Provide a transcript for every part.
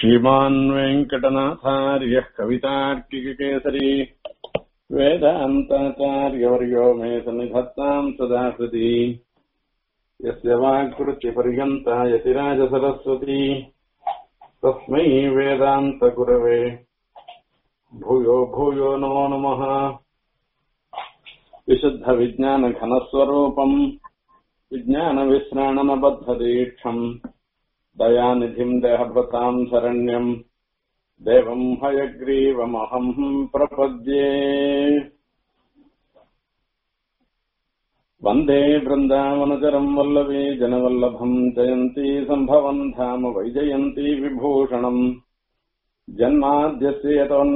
श्रीमान् वेङ्कटनाथार्यः कवितार्किककेसरी वेदान्ताचार्यवर्यो मे सन्निधत्ताम् सदा कृति यस्य वाक्कृत्यपर्यन्ता यतिराजसरस्वती तस्मै वेदान्तगुरवे भूयो भूयो नमो नमः विशुद्धविज्ञानघनस्वरूपम् विज्ञानविश्राणनबद्धदीक्षम् दयानिधिम् देहभृताम् शरण्यम् देवम् हयग्रीवमहम् प्रपद्ये वन्दे वृन्दावनचरम् वल्लवी जनवल्लभम् जयन्ती सम्भवम् धाम वैजयन्ती विभूषणम् जन्माद्यस्य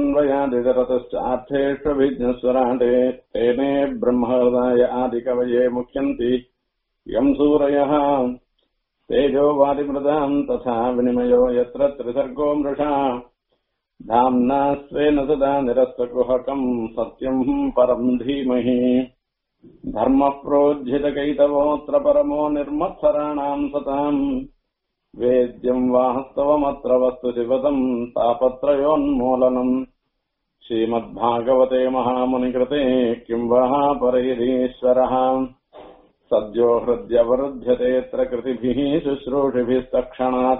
यतोऽन्वयादितरतश्चार्थेष्वभिज्ञस्वराटे तेने ब्रह्महृदाय आदिकवये मुख्यन्ति यम् सूरयः तेजो वादिमृदाम् तथा विनिमयो यत्र त्रिसर्गो मृषा धाम्ना स्वेन सदा निरस्तकुहकम् सत्यम् परम् धीमहि धर्मः प्रोज्झितकैतवोऽत्र परमो निर्मत्सराणाम् सताम् वेद्यम् वास्तवमत्र वस्तु शिवतम् तापत्रयोन्मूलनम् श्रीमद्भागवते महामुनिकृते किम् वः परैरीश्वरः सद्यो हृद्यवरुध्यतेऽत्र कृतिभिः शुश्रूषिभिस्तक्षणात्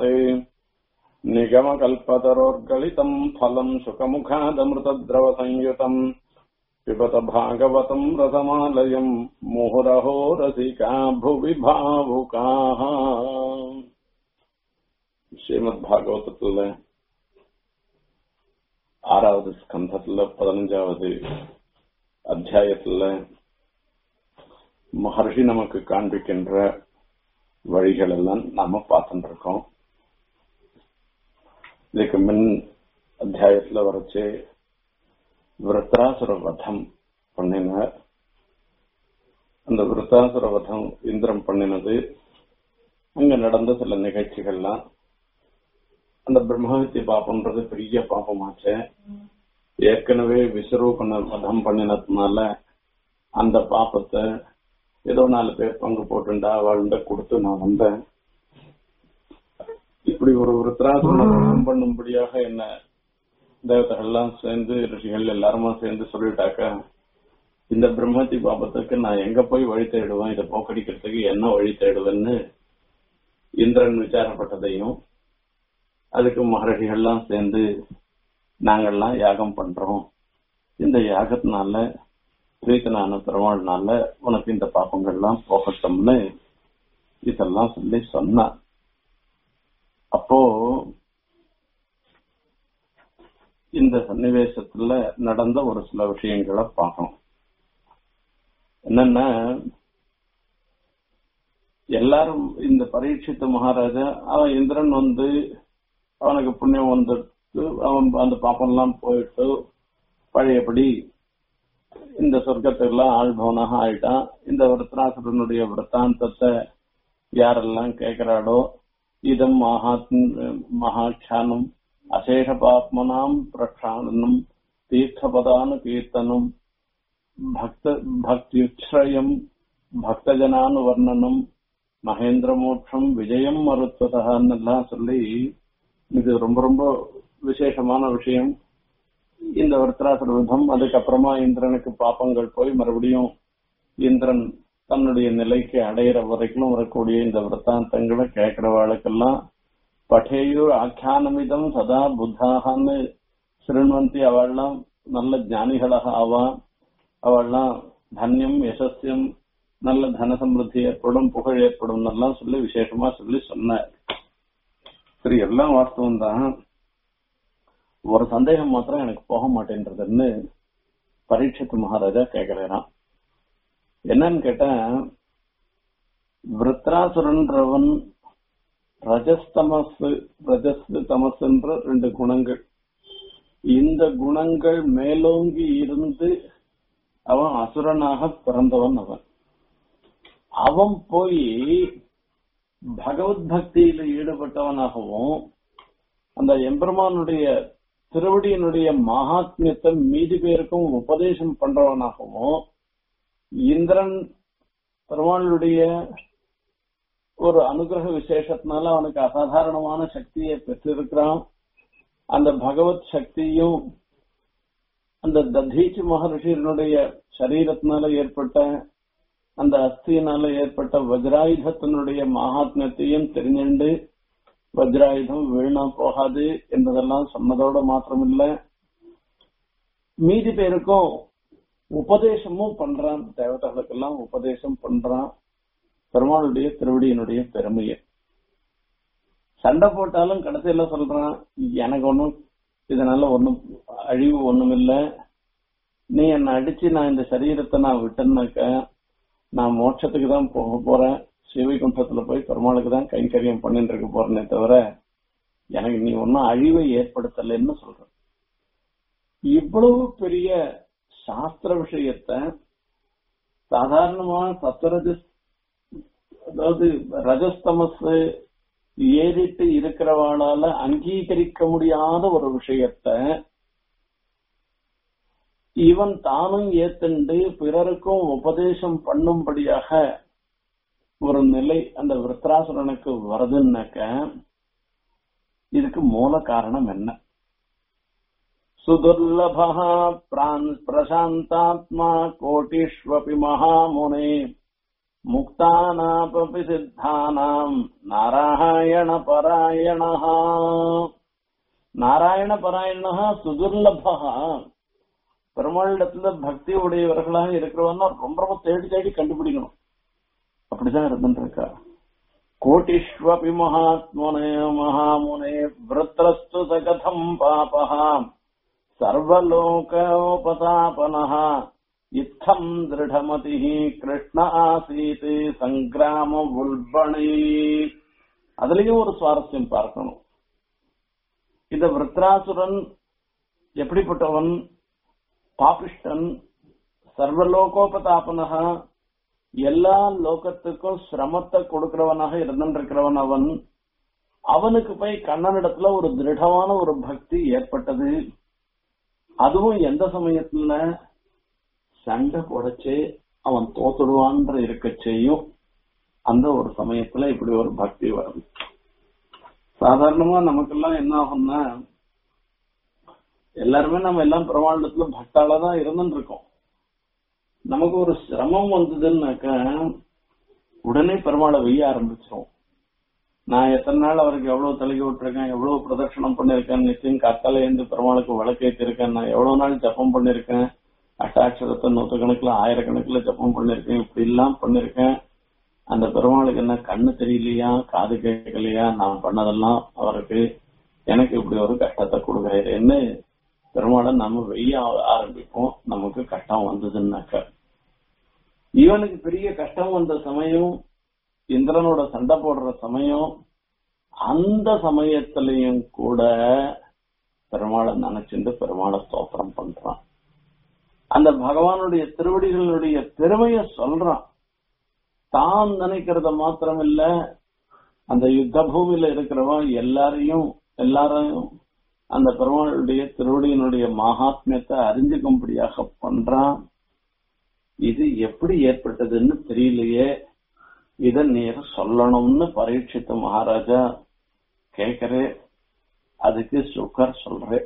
निगमकल्पतरोर्गलितम् फलम् शुकमुखादमृतद्रवसंयुतम् पिबत भागवतम् रसमालयम् मुहुरहो रसिका भुवि भावुकाः ஸ்ரீமத் ஆறாவது ஸ்கந்தத்துல பதினஞ்சாவது அத்தியாயத்துல மகர்ஷி நமக்கு காண்பிக்கின்ற வழிகள் எல்லாம் நாம பார்த்துட்டு இருக்கோம் இதுக்கு முன் அத்தியாயத்துல வரைச்சு விருத்தாசுர வதம் பண்ணினார் அந்த விருத்தாசுர வதம் இந்திரம் பண்ணினது அங்க நடந்த சில நிகழ்ச்சிகள்லாம் அந்த பிரம்மஹத்தி பாப்பம்ன்றது பெரிய பாப்பமாச்சு ஏற்கனவே விஸ்வரூபனை வதம் பண்ணினதுனால அந்த பாப்பத்தை ஏதோ நாலு பேர் பங்கு போட்டுண்டா அவள்கிட்ட கொடுத்து நான் வந்தேன் இப்படி ஒரு விருத்ராசுரம் பண்ணும்படியாக என்ன தேவதைகள்லாம் சேர்ந்து ரிஷிகள் எல்லாருமா சேர்ந்து சொல்லிட்டாக்க இந்த பிரம்மத்தி பாபத்துக்கு நான் எங்க போய் வழி தேடுவேன் இதை போக்கடிக்கிறதுக்கு என்ன வழி தேடுவேன்னு இந்திரன் விசாரப்பட்டதையும் அதுக்கு மகர்ஷிகள்லாம் சேர்ந்து நாங்கள்லாம் யாகம் பண்றோம் இந்த யாகத்தினால பிரீத்தனான பெருமாள்னால உனக்கு இந்த பாப்பங்கள்லாம் போகட்டும்னு இதெல்லாம் சொல்லி சொன்னான் அப்போ இந்த சன்னிவேசத்துல நடந்த ஒரு சில விஷயங்களை பார்க்கணும் என்னன்னா எல்லாரும் இந்த பரீட்சித்த மகாராஜா அவன் இந்திரன் வந்து அவனுக்கு புண்ணியம் வந்துட்டு அவன் அந்த பாப்பெல்லாம் போயிட்டு பழையபடி இந்த சொர்க்கத்துக்கெல்லாம் ஆள்பவனாக ஆயிட்டான் இந்த விருத்ராசுரனுடைய விரத்தாந்தத்தை யாரெல்லாம் கேட்கிறாடோ இதம் மகாத் மகாட்சானம் அசேஷ பாப்மனாம் பிரக்ஷானனம் தீர்த்தபதானு கீர்த்தனம் பக்த பக்தியுச்ரயம் பக்தஜனானுவர்ணனம் மகேந்திர மோட்சம் விஜயம் மருத்துவதான்னு எல்லாம் சொல்லி இது ரொம்ப ரொம்ப விசேஷமான விஷயம் இந்த விருத்ராசுர யுத்தம் அதுக்கப்புறமா இந்திரனுக்கு பாப்பங்கள் போய் மறுபடியும் இந்திரன் தன்னுடைய நிலைக்கு அடையிற வரைக்கும் வரக்கூடிய இந்த விரத்தாந்தங்களை கேட்கிறவாளுக்கெல்லாம் பட்டேயூர் ஆக்கியானமிதம் சதா புத்தாகன்னு சிறுவந்தி அவள்லாம் நல்ல ஞானிகளாக ஆவா அவள்லாம் தன்யம் யசஸ்யம் நல்ல தன சமிருத்தி ஏற்படும் புகழ் ஏற்படும் எல்லாம் சொல்லி விசேஷமா சொல்லி சொன்னார் சரி எல்லாம் வாஸ்தவம் தான் ஒரு சந்தேகம் மாத்திரம் எனக்கு போக மாட்டேன்றதுன்னு பரீட்சத்து மகாராஜா கேக்குறான் என்னன்னு கேட்டா விருத்ராசுரன்றவன் ரஜஸ்தமஸ் ரஜஸ் தமஸ்ன்ற ரெண்டு குணங்கள் இந்த குணங்கள் மேலோங்கி இருந்து அவன் அசுரனாக பிறந்தவன் அவன் அவன் போய் பகவத் பக்தியில ஈடுபட்டவனாகவும் அந்த எம்பெருமானுடைய திருவடியினுடைய மகாத்மியத்தை மீதி பேருக்கும் உபதேசம் பண்றவனாகவும் இந்திரன் பெருமாளுடைய ஒரு அனுகிரக விசேஷத்தினால அவனுக்கு அசாதாரணமான சக்தியை பெற்றிருக்கிறான் அந்த பகவத் சக்தியும் அந்த ததீச்சு மகர்ஷியினுடைய சரீரத்தினால ஏற்பட்ட அந்த அஸ்தியினால ஏற்பட்ட வஜ்ராயுதத்தினுடைய மகாத்மியத்தையும் தெரிஞ்சுண்டு வஜ்ராயுதம் வீணா போகாது என்பதெல்லாம் சொன்னதோட மாத்திரமில்ல மீதி பேருக்கும் உபதேசமும் பண்றான் தேவதைகளுக்கெல்லாம் உபதேசம் பண்றான் பெருமாளுடைய திருவடியினுடைய பெருமையை சண்டை போட்டாலும் கடைசியில சொல்றான் எனக்கு ஒண்ணும் இதனால ஒண்ணும் அழிவு ஒண்ணும் இல்ல நீ என்னை அடிச்சு நான் இந்த சரீரத்தை நான் விட்டேன்னாக்க நான் மோட்சத்துக்கு தான் போக போறேன் சிவகுண்டத்துல போய் பெருமாளுக்கு தான் கைங்கரியம் பண்ணிட்டு இருக்க போறேனே தவிர எனக்கு நீ ஒன்னும் அழிவை ஏற்படுத்தலைன்னு சொல்ற இவ்வளவு பெரிய சாஸ்திர விஷயத்த சாதாரணமா சத்வரஜ அதாவது ரஜஸ்தமஸ் ஏறிட்டு இருக்கிறவாளால அங்கீகரிக்க முடியாத ஒரு விஷயத்த இவன் தானும் ஏத்துண்டு பிறருக்கும் உபதேசம் பண்ணும்படியாக ஒரு நிலை அந்த விருத்ராசுரனுக்கு வருதுன்னாக்க இதுக்கு மூல காரணம் என்ன சுதுர்லபா பிரான் பிரசாந்தாத்மா கோட்டிஷ்வபி மகாமுனே முக்தானாபி சித்தானாம் நாராயண பராயண நாராயண பராயண சுதுர்லபா பெருமாளிடத்துல பக்தி உடையவர்களாக இருக்கிறவன்னா ரொம்ப ரொம்ப தேடி தேடி கண்டுபிடிக்கணும் அப்படிதான் இருந்துருக்கா கோட்டிஷ்வபி மகாத்மனே மகாமுனே விரத்ரஸ்து சகதம் பாபா சர்வலோகோபதாபனः இத்தம் திருடமதி கிருஷ்ண ஆசீத் சங்கிராம உல்பணி அதுலயும் ஒரு சுவாரஸ்யம் பார்க்கணும் இந்த விருத்ராசுரன் எப்படிப்பட்டவன் பாபிஷ்டன் சர்வலோகோபதாபனகா எல்லா லோகத்துக்கும் சிரமத்தை கொடுக்கிறவனாக இருந்திருக்கிறவன் அவன் அவனுக்கு போய் கண்ணனிடத்துல ஒரு திருடமான ஒரு பக்தி ஏற்பட்டது அதுவும் எந்த சமயத்துல சண்டை உடைச்சு அவன் தோத்துடுவான்ற இருக்க செய்யும் அந்த ஒரு சமயத்துல இப்படி ஒரு பக்தி வரும் சாதாரணமா நமக்கெல்லாம் என்ன ஆகும்னா எல்லாருமே நம்ம எல்லாம் பிரமாண்டத்துல பக்தால தான் இருந்துட்டு இருக்கோம் நமக்கு ஒரு சிரமம் வந்ததுன்னாக்கா உடனே பெருமாளை வெய்ய ஆரம்பிச்சிரும் நான் எத்தனை நாள் அவருக்கு எவ்வளவு தலைக்கு விட்டுருக்கேன் எவ்வளவு பிரதட்சணம் பண்ணிருக்கேன் நிச்சயம் கத்தால இருந்து பெருமாளுக்கு விளக்கேற்றிருக்கேன் நான் எவ்வளவு நாள் ஜப்பம் பண்ணிருக்கேன் அட்டாட்சரத்தை நூற்றுக்கணக்கில் ஆயிரக்கணக்கில் ஜப்பம் பண்ணிருக்கேன் இப்படி எல்லாம் பண்ணிருக்கேன் அந்த பெருமாளுக்கு என்ன கண்ணு தெரியலையா காது கேட்கலையா நான் பண்ணதெல்லாம் அவருக்கு எனக்கு இப்படி ஒரு கஷ்டத்தை கொடுக்குறேன்னு பெருமாளை நம்ம வெய்ய ஆரம்பிப்போம் நமக்கு கஷ்டம் வந்ததுன்னாக்க இவனுக்கு பெரிய கஷ்டம் வந்த சமயம் இந்திரனோட சண்டை போடுற சமயம் அந்த சமயத்திலையும் கூட பெருமாளை நினைச்சுட்டு பெருமாளை ஸ்தோத்திரம் பண்றான் அந்த பகவானுடைய திருவடிகளுடைய பெருமைய சொல்றான் தான் நினைக்கிறத மாத்திரம் இல்ல அந்த யுத்த பூமியில இருக்கிறவன் எல்லாரையும் எல்லாரையும் அந்த பெருமாளுடைய திருவடியினுடைய மகாத்மியத்தை அறிஞ்சுக்கும்படியாக பண்றான் இது எப்படி ஏற்பட்டதுன்னு தெரியலையே இத நீர் சொல்லணும்னு பரீட்சித்த மகாராஜா கேக்குறே அதுக்கு சுகர் சொல்றே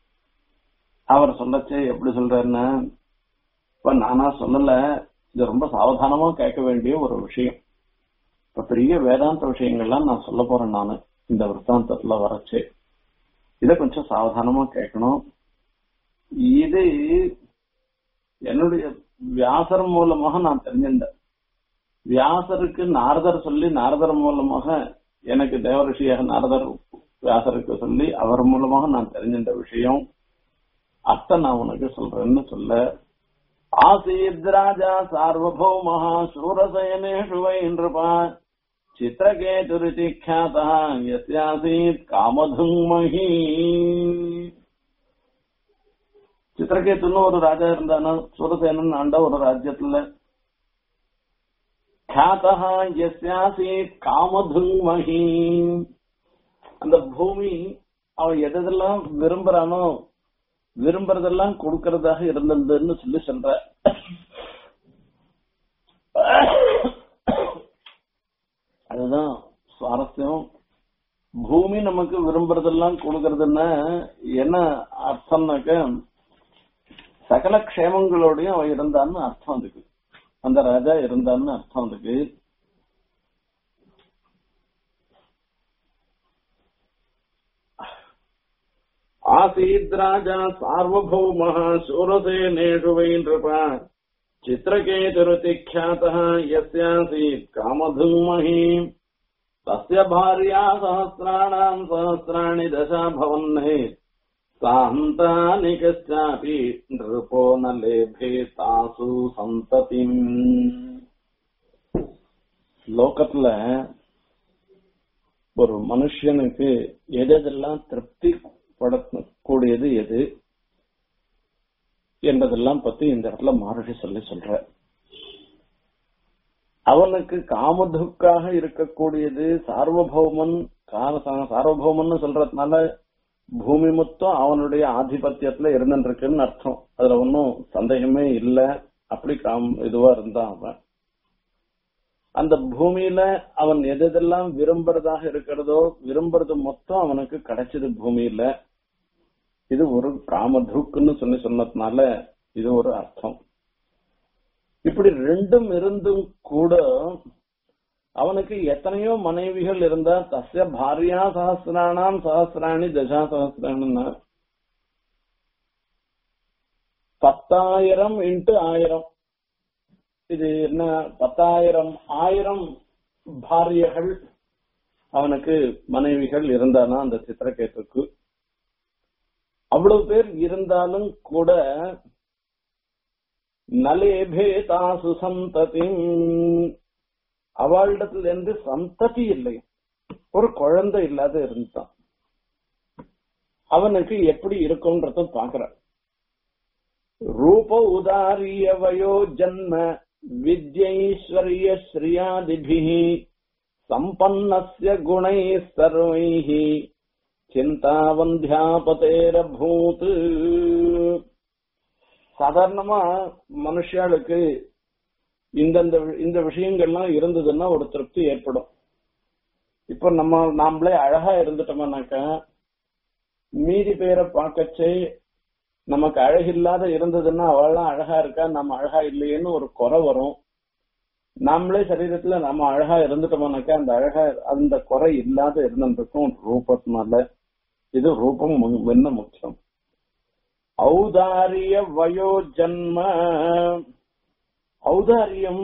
அவர் சொல்லச்சே எப்படி சொல்றாருன்னா இப்ப நானா சொல்லல இது ரொம்ப சாவதானமா கேட்க வேண்டிய ஒரு விஷயம் இப்ப பெரிய வேதாந்த விஷயங்கள்லாம் நான் சொல்ல போறேன் நானு இந்த விற்த்தாந்தத்துல வரச்சு இத கொஞ்சம் சாவதானமா கேட்கணும் இது என்னுடைய வியாசர் மூலமாக நான் தெரிஞ்சிருந்தேன் வியாசருக்கு நாரதர் சொல்லி நாரதர் மூலமாக எனக்கு தேவரிஷியாக நாரதர் வியாசருக்கு சொல்லி அவர் மூலமாக நான் தெரிஞ்சின்ற விஷயம் அத்தை நான் உனக்கு சொல்றேன்னு சொல்ல ஆசீத் ராஜா சார்வபௌமஹா சூரசயனேஷு வை நிருபா சித்திரகேதுரிதி ख्यातः यस्यासीत् காமதுங்கமஹி சித்திரகேத்துன்னு ஒரு ராஜா இருந்தானா சூரசேனன் ஆண்ட ஒரு ராஜ்யத்துல ख्यातः यस्यासीत् காமதுங்கமஹி அந்த பூமி அவன் எதெல்லாம் விரும்புறானோ விரும்புறதெல்லாம் கொடுக்கறதாக இருந்ததுன்னு சொல்லி சொல்ற அதுதான் சுவாரஸ்யம் பூமி நமக்கு விரும்புறதெல்லாம் கொடுக்கறதுன்னா என்ன அர்த்தம்னாக்க சகல க்ஷேமங்களோடையும் அவன் இருந்தான்னு அர்த்தம் அதுக்கு அந்த ராஜா இருந்தான்னு அர்த்தம் அதுக்கு ஆசீத் ராஜா சார்வபௌமः சூரசேனேஷு வை நிருப चित्रकेतुरुतिख्यातः यस्यासीत् कामधूमहि तस्य भार्या सहस्राणाम् सहस्राणि दशा भवन्ने सान्तानि कश्चापि नृपो न लेभे तासु சந்ததிம் லோகத்துல ஒரு மனுஷனுக்கு எதெல்லாம் திருப்தி படக்கூடியது எது என்பதெல்லாம் பத்தி இந்த இடத்துல மாருஷி சொல்லி சொல்ற அவனுக்கு காமதுக்காக இருக்கக்கூடியது சார்வபௌமன் சார்வபௌமன் சொல்றதுனால பூமி மொத்தம் அவனுடைய ஆதிபத்தியத்துல இருந்துருக்குன்னு அர்த்தம் அதுல ஒன்னும் சந்தேகமே இல்ல அப்படி காம் இதுவா இருந்தான் அவன் அந்த பூமியில அவன் எதெல்லாம் விரும்புறதாக இருக்கிறதோ விரும்புறது மொத்தம் அவனுக்கு கிடைச்சது பூமியில இது ஒரு காமதுக்குன்னு சொல்லி சொன்னதுனால இது ஒரு அர்த்தம் இப்படி ரெண்டும் இருந்தும் கூட அவனுக்கு எத்தனையோ மனைவிகள் இருந்தா தஸ்ய பாரியா சகசிரானாம் சகசிராணி தசா சகசிரானா பத்தாயிரம் இன்ட்டு ஆயிரம் இது என்ன பத்தாயிரம் ஆயிரம் பாரியர்கள் அவனுக்கு மனைவிகள் இருந்தானா அந்த சித்திரகேத்துக்கு அவ்வளவு பேர் இருந்தாலும் கூட நலேபே தாசு சந்ததி அவளிடத்துல இருந்து சந்ததி இல்லை ஒரு குழந்தை இல்லாத இருந்தான் அவனுக்கு எப்படி இருக்கும்ன்றத பாக்குறான் ரூப உதாரிய வயோ ஜன்ம வித்யைஸ்வரிய ஸ்ரீயாதிபிஹி சம்பன்னஸ்ய குணை சர்வைஹி சிந்தாவந்தியாபதேரபூத் சாதாரணமா மனுஷாளுக்கு இந்தந்த இந்த விஷயங்கள்லாம் இருந்ததுன்னா ஒரு திருப்தி ஏற்படும் இப்ப நம்ம நாமளே அழகா இருந்துட்டோம்னாக்கா மீதி பேரை பார்க்கச்சே நமக்கு அழகில்லாத இருந்ததுன்னா அவள்லாம் அழகா இருக்கா நம்ம அழகா இல்லையேன்னு ஒரு குறை வரும் நாமளே சரீரத்துல நம்ம அழகா இருந்துட்டோம்னாக்கா அந்த அழகா அந்த குறை இல்லாத இருந்திருக்கும் ரூபத்தினால இது ரூபம் என்ன முக்கியம் ஔதாரிய வயோ ஜன்ம ஔதாரியம்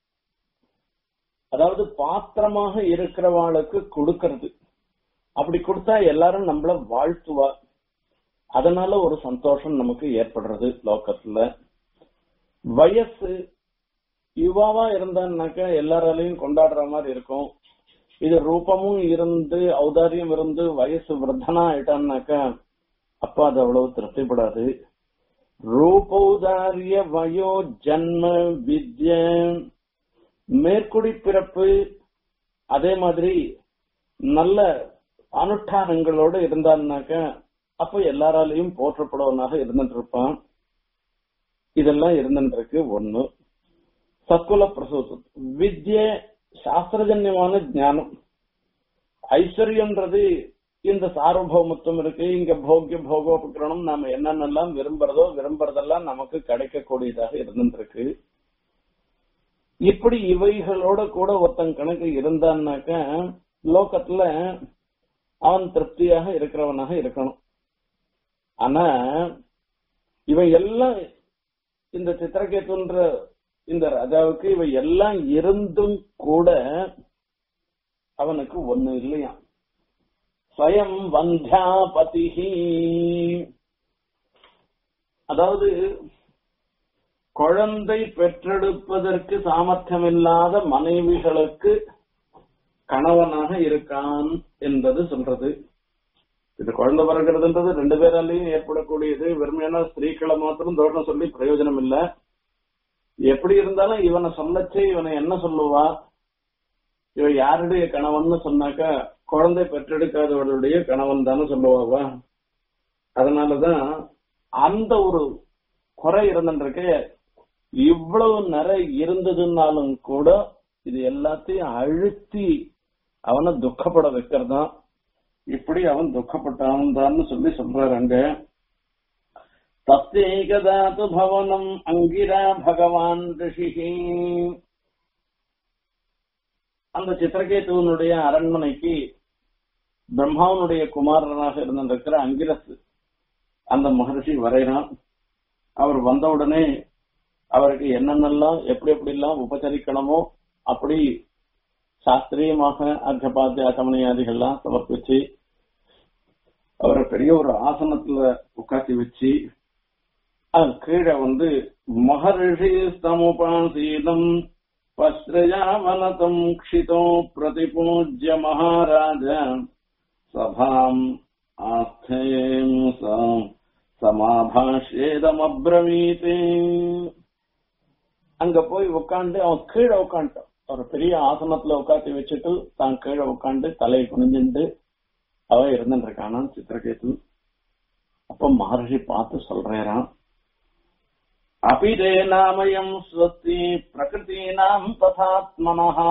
அதாவது பாத்திரமாக இருக்கிறவாளுக்கு கொடுக்கறது அப்படி கொடுத்தா எல்லாரும் நம்மள வாழ்த்துவா அதனால ஒரு சந்தோஷம் நமக்கு ஏற்படுறது லோக்கத்துல வயசு யுவாவா இருந்தான்னாக்க எல்லாராலையும் கொண்டாடுற மாதிரி இருக்கும் இது ரூபமும் இருந்து ஔதாரியம் இருந்து வயசு விரதனா ஆயிட்டான்னாக்க அப்ப அது அவ்வளவு திருப்திப்படாது ரூபௌதாரிய வயோ ஜன்ம வித்ய மேற்குடி பிறப்பு அதே மாதிரி நல்ல அனுஷ்டானங்களோடு இருந்தான்னாக்க அப்ப எல்லாராலையும் போற்றப்படுவனாக இருந்துட்டு இருப்பான் இதெல்லாம் இருந்துட்டு இருக்கு ஒண்ணு சக்குல பிரசூதம் வித்ய சாஸ்திரஜன்யமான ஞானம் ஐஸ்வர்யம்ன்றது இந்த சார்வபௌமத்துவம் இருக்கு இங்க போக்கிய போகோபகரணம் நாம என்னென்னலாம் விரும்புறதோ விரும்புறதெல்லாம் நமக்கு கிடைக்கக்கூடியதாக இருந்துருக்கு இப்படி இவைகளோட கூட ஒருத்தன் கணக்கு இருந்தான்னாக்க லோகத்துல அவன் திருப்தியாக இருக்கிறவனாக இருக்கணும் ஆனா இவன் எல்லாம் இந்த சித்திரகேத்துன்ற இந்த ராஜாவுக்கு இவை எல்லாம் இருந்தும் கூட அவனுக்கு ஒண்ணு இல்லையா ஸ்வயம் வந்தியாபதி அதாவது குழந்தை பெற்றெடுப்பதற்கு சாமர்த்தியம் இல்லாத மனைவிகளுக்கு கணவனாக இருக்கான் என்பது சொல்றது இது குழந்தை பிறகுறதுன்றது ரெண்டு பேராலையும் ஏற்படக்கூடியது வெறுமையான ஸ்திரீக்களை மாத்திரம் தோஷம் சொல்லி பிரயோஜனம் இல்ல எப்படி இருந்தாலும் இவனை சொல்லச்சே இவனை என்ன சொல்லுவா இவன் யாருடைய கணவன் சொன்னாக்கா குழந்தை பெற்றெடுக்காதவர்களுடைய கணவன் தானே சொல்லுவாவா அதனாலதான் அந்த ஒரு குறை இருந்துருக்கு இவ்வளவு நிறை இருந்ததுனாலும் கூட இது எல்லாத்தையும் அழுத்தி அவனை துக்கப்பட வைக்கிறதான் இப்படி அவன் துக்கப்பட்டவன் தான் சொல்லி சொல்றாரு அங்க தத்தேகதாத்து பவனம் அங்கிரா பகவான் ரிஷிஹி அந்த சித்திரகேதுவனுடைய அரண்மனைக்கு பிரம்மாவனுடைய குமாரனாக இருந்திருக்கிற அங்கிரஸ் அந்த மகர்ஷி வரைகிறான் அவர் வந்தவுடனே அவருக்கு என்னென்னலாம் எப்படி எப்படி எல்லாம் உபச்சரிக்கணுமோ அப்படி சாஸ்திரியமாக அர்த்தபாத்திய அசமணியாதிகள்லாம் சமர்ப்பிச்சு அவரை பெரிய ஒரு ஆசனத்துல உட்காத்தி வச்சு அது கீழே வந்து மகர்ஷி சமுபாசீதம் பஸ்ரயாவனதம் க்ஷிதோ பிரதிபூஜ்ய மகாராஜ சபாம் ஆஸ்தேம் சமாபாஷேதமப்ரமீதே அங்க போய் உட்காந்து அவன் கீழே உட்காந்துட்டான் ஒரு பெரிய ஆசனத்துல உட்காந்து வச்சுட்டு தான் கீழே உட்காந்து தலையை குனிஞ்சுட்டு அவ இருந்துட்டு இருக்கானா சித்திரகேது அப்ப மகர்ஷி பார்த்து சொல்றாராம் அபிதே நாமயம் ஸ்வஸ்தி பிரகிருதீனாம் ததாத்மனஹா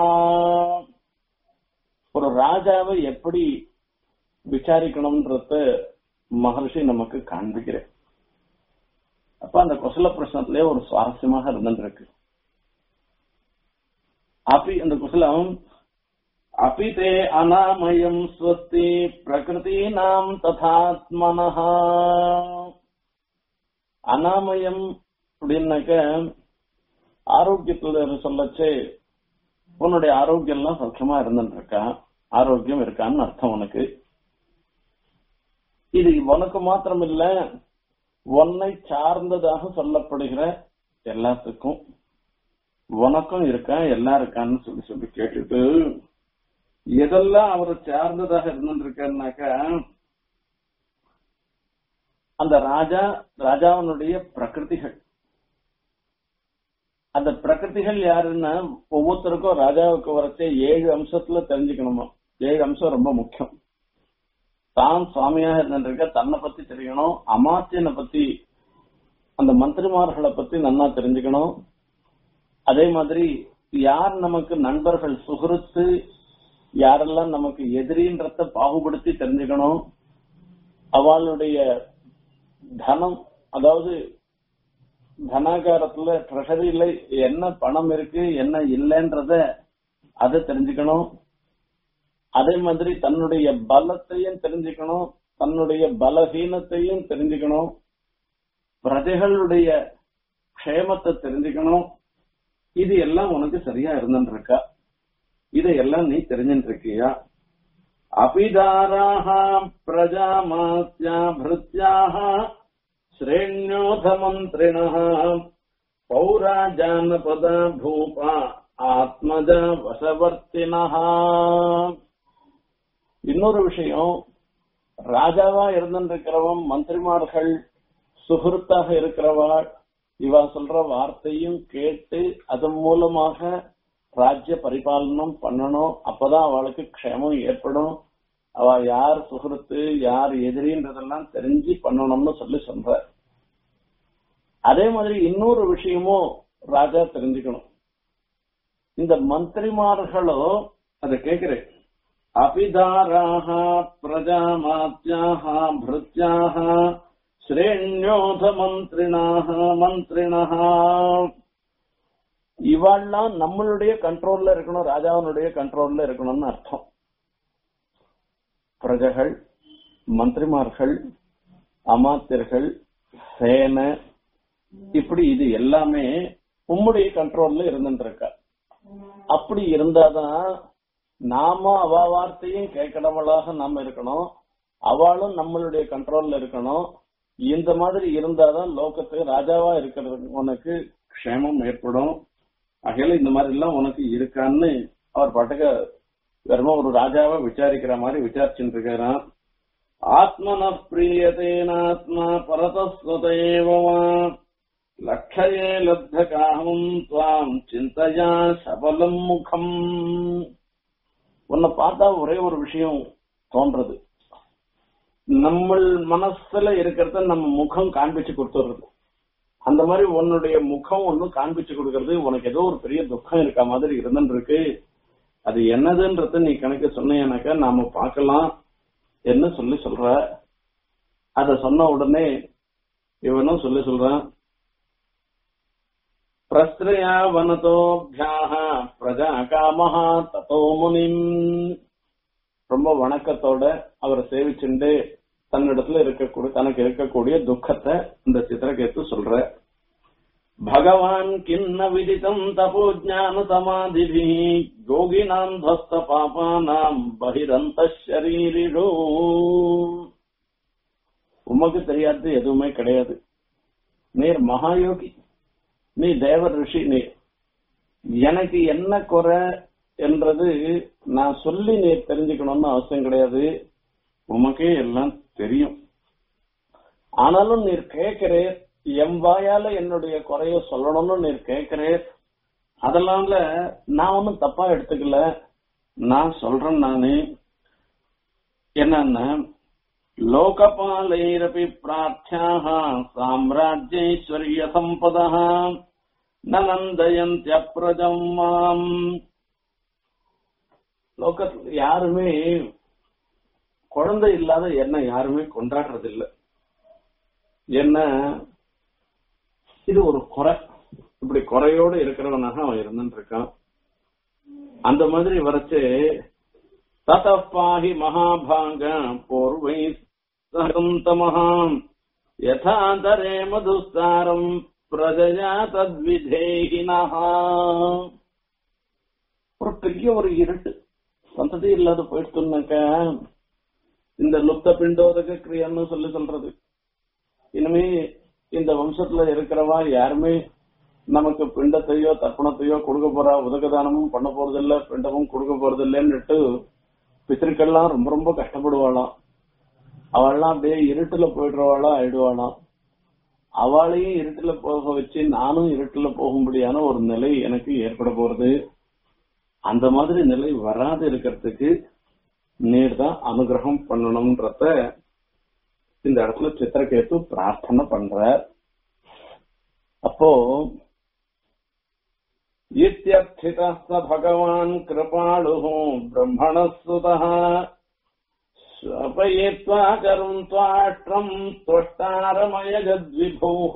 ஒரு ராஜாவை எப்படி விசாரிக்கணும்ன்றத மகர்ஷி நமக்கு காண்பிக்கிறேன் அப்ப அந்த குசல பிரச்சனத்திலே ஒரு சுவாரஸ்யமாக இருந்துருக்கு அப்பி அந்த குசலம் அபிதே அனாமயம் ஸ்வஸ்தி பிரகிருதீனாம் ததாத்மனஹா அனாமயம் அப்படின்னாக்க ஆரோக்கியத்துல சொல்லச்சு உன்னுடைய ஆரோக்கியம் எல்லாம் சௌக்கியமா இருந்துட்டு இருக்கா ஆரோக்கியம் இருக்கான்னு அர்த்தம் உனக்கு இது உனக்கு மாத்திரம் இல்ல உன்னை சார்ந்ததாக சொல்லப்படுகிற எல்லாத்துக்கும் உனக்கும் இருக்கா எல்லாம் இருக்கான்னு சொல்லி சொல்லி கேட்டுட்டு எதெல்லாம் அவரை சார்ந்ததாக இருந்துருக்காருனாக்கா அந்த ராஜா ராஜாவினுடைய பிரகிருதிகள் அந்த பிரகிருதிகள் யாருன்னா ஒவ்வொருத்தருக்கும் ராஜாவுக்கு வரச்சே ஏழு அம்சத்துல தெரிஞ்சுக்கணுமா ஏழு அம்சம் ரொம்ப முக்கியம் தான் சுவாமியாக இருந்திருக்க தன்னை பத்தி தெரியணும் அமாத்தியனை பத்தி அந்த மந்திரிமார்களை பத்தி நன்னா தெரிஞ்சுக்கணும் அதே மாதிரி யார் நமக்கு நண்பர்கள் சுகருத்து யாரெல்லாம் நமக்கு எதிரின்றத பாகுபடுத்தி தெரிஞ்சுக்கணும் அவளுடைய தனம் அதாவது தனாகாரத்துல ட்ரெஷரியில என்ன பணம் இருக்கு என்ன இல்லைன்றத அதை தெரிஞ்சுக்கணும் அதே மாதிரி தன்னுடைய பலத்தையும் தெரிஞ்சுக்கணும் தன்னுடைய பலஹீனத்தையும் தெரிஞ்சுக்கணும் பிரஜைகளுடைய க்ஷேமத்தை தெரிஞ்சுக்கணும் இது எல்லாம் உனக்கு சரியா இருந்துட்டு இருக்கா இதையெல்லாம் நீ தெரிஞ்சுட்டு இருக்கியா அபிதாராக பிரஜாமாத்யா பிருத்யாக ஸ்ரேண்யோத மந்திரிண பௌராஜானபத பூபா ஆத்மஜ வசவர்த்தினஹா இன்னொரு விஷயம் ராஜாவா இருந்திருக்கிறவன் மந்திரிமார்கள் சுகிருத்தாக இருக்கிறவள் இவ சொல்ற வார்த்தையும் கேட்டு அதன் மூலமாக ராஜ்ய பரிபாலனம் பண்ணணும் அப்பதான் அவளுக்கு க்ஷேமம் ஏற்படும் அவ யார் சுகிருத்து யார் எதிரின்றதெல்லாம் தெரிஞ்சு பண்ணணும்னு சொல்லி சொல்ற அதே மாதிரி இன்னொரு விஷயமும் ராஜா தெரிஞ்சுக்கணும் இந்த மந்திரிமார்களோ அதை கேக்குறேன் அபிதாராக பிரஜாமாத்யாக பிருத்யாக ஸ்ரேண்யோத மந்திரினாக மந்திரினஹ இவாள்லாம் நம்மளுடைய கண்ட்ரோல்ல இருக்கணும் ராஜாவினுடைய கண்ட்ரோல்ல இருக்கணும்னு அர்த்தம் பிரஜைகள் மந்திரிமார்கள் அமாத்தியர்கள் சேனை இப்படி இது எல்லாமே உம்முடைய கண்ட்ரோல்ல இருந்துட்டு இருக்கா அப்படி இருந்தாதான் நாம அவ வார்த்தையும் கேட்கிறவளாக நாம இருக்கணும் அவளும் நம்மளுடைய கண்ட்ரோல்ல இருக்கணும் இந்த மாதிரி இருந்தாதான் லோகத்துக்கு ராஜாவா இருக்கிறது உனக்கு க்ஷேமம் ஏற்படும் ஆகையில இந்த மாதிரி எல்லாம் உனக்கு இருக்கான்னு அவர் பாட்டுக்க வெறும ஒரு ராஜாவை விசாரிக்கிற மாதிரி விசாரிச்சுட்டு இருக்கிறான் ஆத்மன பிரியதேனாத்மா பரதஸ்வதேவா லட்சயே லப்த காமம் துவாம் சிந்தையா சபலம் முகம் உன்னை பார்த்தா ஒரே ஒரு விஷயம் தோன்றது நம்ம மனசுல இருக்கிறத நம்ம முகம் காண்பிச்சு கொடுத்துடுறது அந்த மாதிரி உன்னுடைய முகம் ஒண்ணு காண்பிச்சு கொடுக்கறது உனக்கு ஏதோ ஒரு பெரிய துக்கம் இருக்க மாதிரி இருந்துட்டு இருக்கு அது என்னதுன்றத நீ கணக்கு சொன்னீங்கன்னாக்கா நாம பார்க்கலாம் என்ன சொல்லி சொல்ற அத சொன்ன உடனே இவனும் சொல்லி சொல்றான் பிரஸ்திரயா வனதோபியாக பிரஜா காமஹா ததோ முனிம் ரொம்ப வணக்கத்தோட அவரை சேவிச்சுண்டு தன்னிடத்துல இருக்கக்கூடிய தனக்கு இருக்கக்கூடிய துக்கத்தை இந்த சித்திரகேத்து சொல்ற பகவான் கிண்ண விதிதம் தபோ ஜான சமாதிபி யோகினாம் துவஸ்த பாபானாம் பகிரந்த ஷரீரிடோ உமக்கு தெரியாது எதுவுமே கிடையாது நீர் மகாயோகி நீ தேவ ரிஷி நீ எனக்கு என்ன குறை என்றது நான் சொல்லி நீ தெரிஞ்சுக்கணும்னு அவசியம் கிடையாது உமக்கே எல்லாம் தெரியும் ஆனாலும் நீர் கேட்கிறேன் என் வாயால என்னுடைய குறைய சொல்லணும்னு நீர் கேட்கிறேன் அதனால நான் ஒன்னும் தப்பா எடுத்துக்கல நான் சொல்றேன் நானு என்னன்னா லோகபாலைரபி பிரார்த்தியாக சாம்ராஜ்யைஸ்வர்ய சம்பதா நந்தயந்தியப்ரஜம் மாம் லோகத்துல யாருமே குழந்தை இல்லாத என்ன யாருமே கொண்டாடுறது இல்ல என்ன இது ஒரு குறை இப்படி குறையோடு இருக்கிறவனாக அவன் இருந்துட்டு இருக்கான் அந்த மாதிரி வரைச்சு ததப்பாஹி மகாபாக போர்வை சகந்தமஹாம் யதாதரே மதுஸ்தாரம் பிரஜயா தத்விதேகினஹா ஒரு பெரிய ஒரு இருட்டு சந்ததி இல்லாத போயிடுச்சுனாக்க இந்த லுப்த பிண்டோதக கிரியான்னு சொல்லி சொல்றது இனிமே இந்த வம்சத்துல இருக்கிறவா யாருமே நமக்கு பிண்டத்தையோ தர்ப்பணத்தையோ கொடுக்க போறா உதகதானமும் பண்ண போறதில்ல பிண்டமும் கொடுக்க போறதில்லைன்னுட்டு பித்திருக்கள்லாம் ரொம்ப ரொம்ப கஷ்டப்படுவாளாம் அவள்லாம் அப்படியே இருட்டுல போயிடுறவாளா ஆயிடுவாளாம் அவளையும் இருட்டுல போக வச்சு நானும் இருட்டுல போகும்படியான ஒரு நிலை எனக்கு ஏற்பட போறது அந்த மாதிரி நிலை வராது இருக்கிறதுக்கு நீர் தான் அனுகிரகம் பண்ணணும்ன்றத இந்த இடத்துல சித்திரகேத்து பிரார்த்தனை பண்ற அப்போ இத்தியர்த்தித பகவான் கிருபாளு பிரம்மணசுதः ஸ்வபயித்வா கரும் துவாஷ்டம் தொஷ்டாரமயகத்விபூः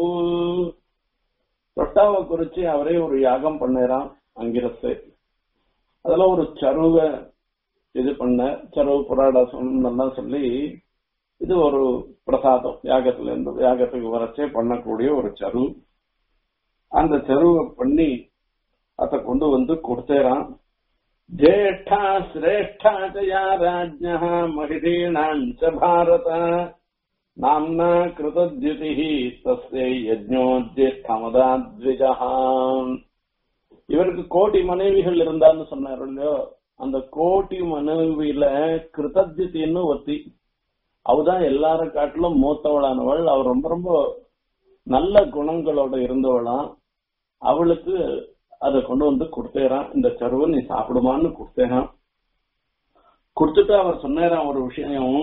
தொட்டாவை குறிச்சு அவரே ஒரு யாகம் பண்ணறான் அங்கிரசு அதுல ஒரு சருவ இது பண்ண சருவ புராடாசம் எல்லாம் சொல்லி இது ஒரு பிரசாதம் யாகத்துல இருந்து யாகத்துக்கு வரச்சே பண்ணக்கூடிய ஒரு சரு அந்த சருவை பண்ணி அத கொண்டு வந்து கொடுத்தேறான் ஜேஷ்டா சிரேஷ்டா ஜயா ராஜ்ய மகிதீணாம் ச பாரத நாம்னா கிருதத்யுதி தஸ்யை யஜ்ஞோத்யமதாத்விஜா இவருக்கு கோடி மனைவிகள் இருந்தான்னு சொன்னார் இல்லையோ அந்த கோடி மனைவியில கிருதத்யுத்தின்னு ஒத்தி அவதான் எல்லாரும் காட்டிலும் மூத்தவளானவள் அவ ரொம்ப ரொம்ப நல்ல குணங்களோட இருந்தவளாம் அவளுக்கு அதை கொண்டு வந்து கொடுத்தேறான் இந்த சருவை நீ சாப்பிடுமான்னு கொடுத்தேறான் கொடுத்துட்டு அவர் சொன்னாராம் ஒரு விஷயம்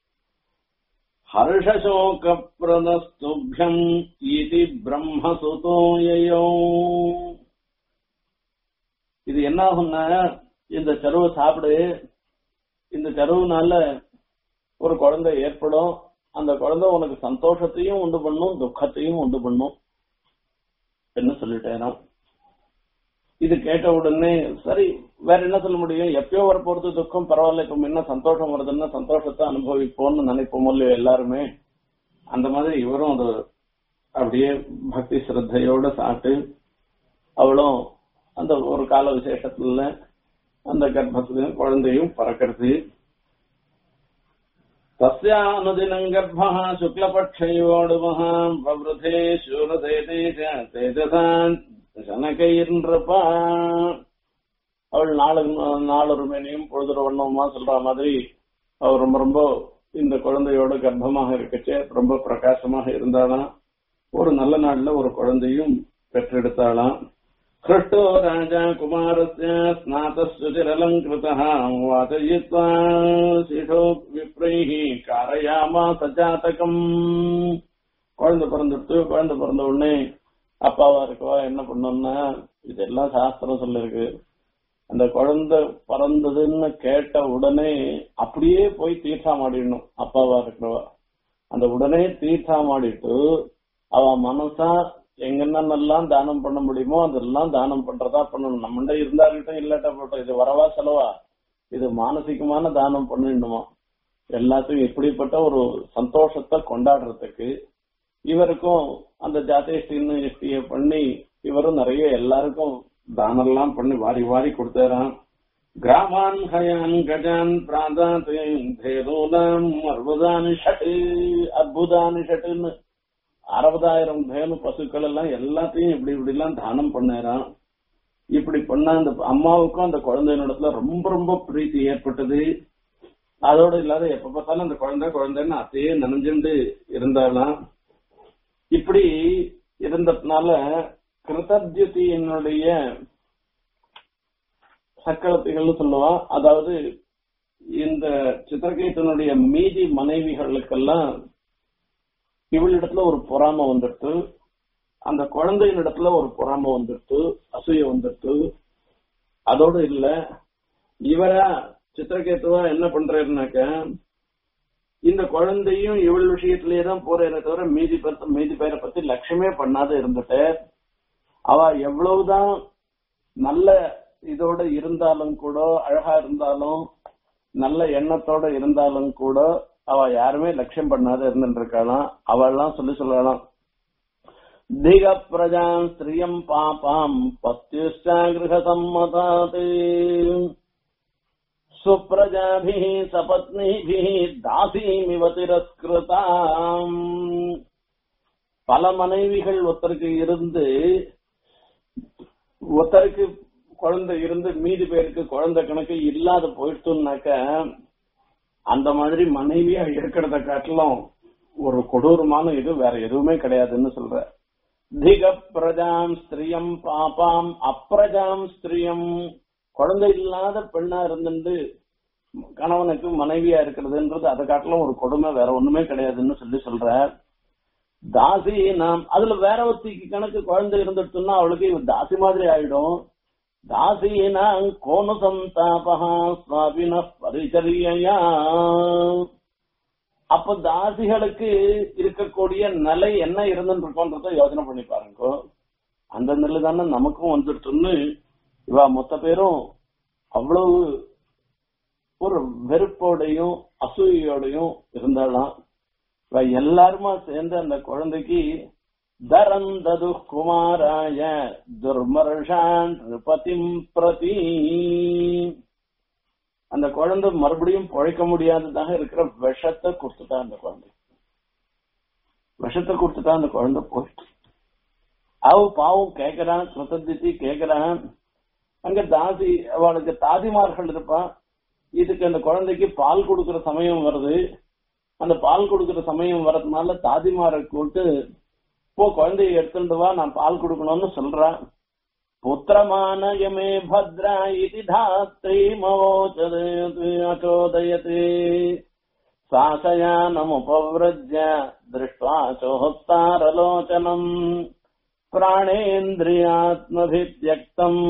ஹர்ஷசோக பிரதஸ்துபியம் இது பிரம்மசுதோயோ இது என்ன ஆகும்னா இந்த சருவை சாப்பிடு இந்த சருவுனால ஒரு குழந்தை ஏற்படும் அந்த குழந்தை உனக்கு சந்தோஷத்தையும் உண்டு பண்ணும் துக்கத்தையும் உண்டு பண்ணும் என்ன சொல்லிட்டேனா இது கேட்ட உடனே சரி வேற என்ன சொல்ல முடியும் எப்பயோ வர போறது துக்கம் பரவாயில்ல இப்ப முன்ன சந்தோஷம் வருதுன்னா சந்தோஷத்தை அனுபவிப்போம்னு நினைப்போம் இல்லையோ எல்லாருமே அந்த மாதிரி இவரும் ஒரு அப்படியே பக்தி சிரத்தையோட சாப்பிட்டு அவளும் அந்த ஒரு கால விசேஷத்துல அந்த கர்ப்பத்திலையும் குழந்தையும் பறக்கிறது तस्यानुदिनम् गर्भः शुक्लपक्षयोडुमः प्रवृथे शूरते तेजसा சனகைன்றப்பா அவள் நாலு நாலொரு மேனையும் பொழுதுற வண்ணமா சொல்ற மாதிரி அவள் ரொம்ப ரொம்ப இந்த குழந்தையோட கர்ப்பமாக இருக்கச்சே ரொம்ப பிரகாசமாக இருந்தாலாம் ஒரு நல்ல நாள்ல ஒரு குழந்தையும் பெற்றெடுத்தாளாம் ஹிருஷ்டோ ராஜா குமாரஸ்ய ஸ்நாதஸ்வச்சிரலங்கிருதः வாதயித்வா சிஷோ விப்ரைஹி காரயாமா சஜாதகம் குழந்தை பிறந்துட்டு குழந்தை பிறந்த உடனே அப்பாவா இருக்கவா என்ன பண்ணோம்னா இதெல்லாம் சாஸ்திரம் சொல்லிருக்கு அந்த குழந்தை பிறந்ததுன்னு கேட்ட உடனே அப்படியே போய் தீர்த்தாமாடிடணும் அப்பாவா இருக்கிறவா அந்த உடனே தீர்த்தாமாடிட்டு அவ மனசா எங்கென்னெல்லாம் தானம் பண்ண முடியுமோ அதெல்லாம் தானம் பண்றதா பண்ணணும் நம்மண்ட இருந்தாருக்கிட்ட இல்லாட்ட போட்டோம் இது வரவா செலவா இது மானசிகமான தானம் பண்ணிடணுமா எல்லாத்தையும் இப்படிப்பட்ட ஒரு சந்தோஷத்தை கொண்டாடுறதுக்கு இவருக்கும் அந்த ஜாதேஷ்டின்னு எஸ்டிய பண்ணி இவரும் நிறைய எல்லாருக்கும் தானம்லாம் பண்ணி வாரி வாரி கொடுத்தாராம் கிராமான் ஹயான் கஜான் பிராதாத் தேனூனாம் அறுபதானி ஷட்டு அற்புதானி ஷட்டுன்னு அறுபதாயிரம் தேனு பசுக்கள் எல்லாம் எல்லாத்தையும் இப்படி இப்படி எல்லாம் தானம் பண்ணாராம் இப்படி பண்ண அந்த அம்மாவுக்கும் அந்த குழந்தையினிடத்துல ரொம்ப ரொம்ப பிரீத்தி ஏற்பட்டது அதோட இல்லாத எப்ப பார்த்தாலும் அந்த குழந்தை குழந்தைன்னு அத்தையே நனைஞ்சுண்டு இருந்தாலாம் இப்படி இருந்ததுனால கிருதத்யுதியினுடைய சக்களத்திகள்னு சொல்லுவா அதாவது இந்த சித்திரகேத்தனுடைய மீதி மனைவிகளுக்கெல்லாம் இவளிடத்துல ஒரு பொறாம வந்துட்டு அந்த குழந்தையின் இடத்துல ஒரு பொறாம வந்துட்டு அசூய வந்துட்டு அதோட இல்ல இவரா சித்திரகேத்துவா என்ன பண்றாருனாக்க இந்த குழந்தையும் இவள் விஷயத்திலேயே தான் போறேனே தவிர மீதி பேர் மீதி பேரை பத்தி லட்சியமே பண்ணாத இருந்துட்டு அவ எவ்வளவுதான் நல்ல இதோட இருந்தாலும் கூட அழகா இருந்தாலும் நல்ல எண்ணத்தோட இருந்தாலும் கூட அவ யாருமே லட்சியம் பண்ணாத இருந்துட்டு இருக்காளாம் அவள்லாம் சொல்லி சொல்லலாம் திக பிரஜாம் ஸ்திரியம் பாப்பாம் பத்யுஷ்டா கிரக சம்மதாத் சுப்ரஜாபிः சபத்னிபிः தாசீமிவ திரஸ்கிருதாம் பல மனைவிகள் ஒருத்தருக்கு இருந்து ஒருத்தருக்கு குழந்தை இருந்து மீதி பேருக்கு குழந்தை கணக்கு இல்லாத போயிடுச்சுனாக்க அந்த மாதிரி மனைவியா இருக்கிறத காட்டிலும் ஒரு கொடூரமான இது வேற எதுவுமே கிடையாதுன்னு சொல்ற திக பிரஜாம் ஸ்திரியம் பாப்பாம் அப்பிரஜாம் ஸ்திரியம் குழந்தை இல்லாத பெண்ணா இருந்துட்டு கணவனுக்கு மனைவியா இருக்கிறதுன்றது அதை காட்டிலும் ஒரு கொடுமை வேற ஒண்ணுமே கிடையாதுன்னு சொல்லி சொல்ற தாசி நாம் அதுல வேற ஒருத்திக்கு கணக்கு குழந்தை இருந்துட்டுன்னா அவளுக்கு இவ தாசி மாதிரி ஆயிடும் தாசீனாம் கோணு சந்தாபகா சுவாபின பரிச்சரியா அப்ப தாசிகளுக்கு இருக்கக்கூடிய நிலை என்ன இருந்துட்டு இருக்கோன்றத யோசனை பண்ணி பாருங்க அந்த நிலை தானே நமக்கும் வந்துட்டுன்னு இவ மொத்த பேரும் அவ்வளவு ஒரு வெறுப்போடையும் அசூயோடையும் இருந்தாலாம் இவ எல்லாருமா சேர்ந்து அந்த குழந்தைக்கு தரந்தது குமாராய துர்மர்ஷான் நிருபதிம் பிரதி அந்த குழந்தை மறுபடியும் பழைக்க முடியாததாக இருக்கிற விஷத்தை கொடுத்துட்டா அந்த குழந்தை விஷத்தை கொடுத்துட்டா அந்த குழந்தை போயிட்டு அவ பாவம் கேக்குறான் கிருத்தத்தி கேக்குறான் அங்க தாசி அவளுக்கு தாதிமார்கள் இருப்பா இதுக்கு அந்த குழந்தைக்கு பால் கொடுக்கிற சமயம் வருது அந்த பால் கொடுக்கிற சமயம் வர்றதுனால தாதிமாரை கூட்டு போ குழந்தைய எடுத்துட்டு வா நான் பால் கொடுக்கணும்னு சொல்றான் புத்திரமானயமே பத்ரா இது தாத்ரி மவோச்சோதயத்து சாசயானமுபவ்ரஜ்ய திருஷ்டுவா சோஹத்தாரலோச்சனம் பிராணேந்திரியாத்மபித்யக்தம்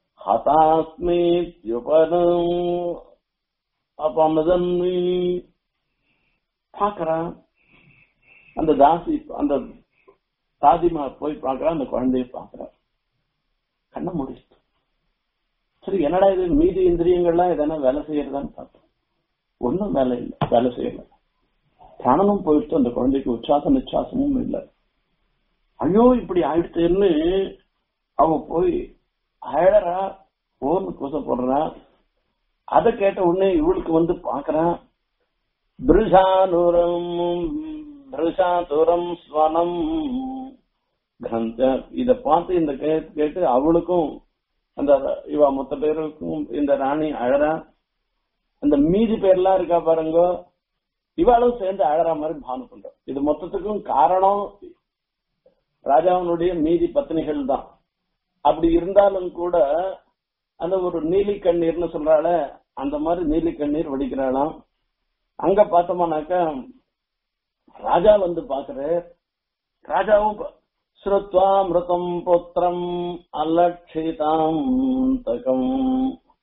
ஹதாஸ்மீத்யுபதம் அப்பமதன்மி பாக்குறான் அந்த தாசி அந்த தாதிமா போய் பாக்குறான் அந்த குழந்தைய பாக்குறான் கண்ண முடிச்சு சரி என்னடா இது மீதி இந்திரியங்கள்லாம் எதனா வேலை செய்யறதான்னு பார்த்தோம் ஒன்னும் வேலை இல்லை வேலை செய்யல பிராணனும் போயிடுச்சு அந்த குழந்தைக்கு உற்சாச நிச்சாசமும் இல்லை ஐயோ இப்படி ஆயிடுச்சுன்னு அவ போய் அழறா ஓர்னு கூச போடுறா அதை கேட்ட உடனே இவளுக்கு வந்து பாக்குறான் பிருஷானுரம் பிருஷாதுரம் ஸ்வனம் கந்த இத பார்த்து இந்த கே- கேட்டு அவளுக்கும் அந்த இவ மொத்த பேருக்கும் இந்த ராணி அழறா அந்த மீதி பேர்லாம் இருக்கா பாருங்க இவாளும் சேர்ந்து அழற மாதிரி பானு பண்ற இது மொத்தத்துக்கும் காரணம் ராஜாவினுடைய மீதி பத்னிகள் தான் அப்படி இருந்தாலும் கூட அந்த ஒரு நீலி கண்ணீர்னு சொல்றாள அந்த மாதிரி நீலி கண்ணீர் வடிக்கிறாளாம் அங்க பார்த்தோம்னாக்கா ராஜா வந்து பாக்குறாரு ராஜாவும் பா- ஸ்ருத்வா மிருதம் புத்திரம் அலட்சிதாம் தகம்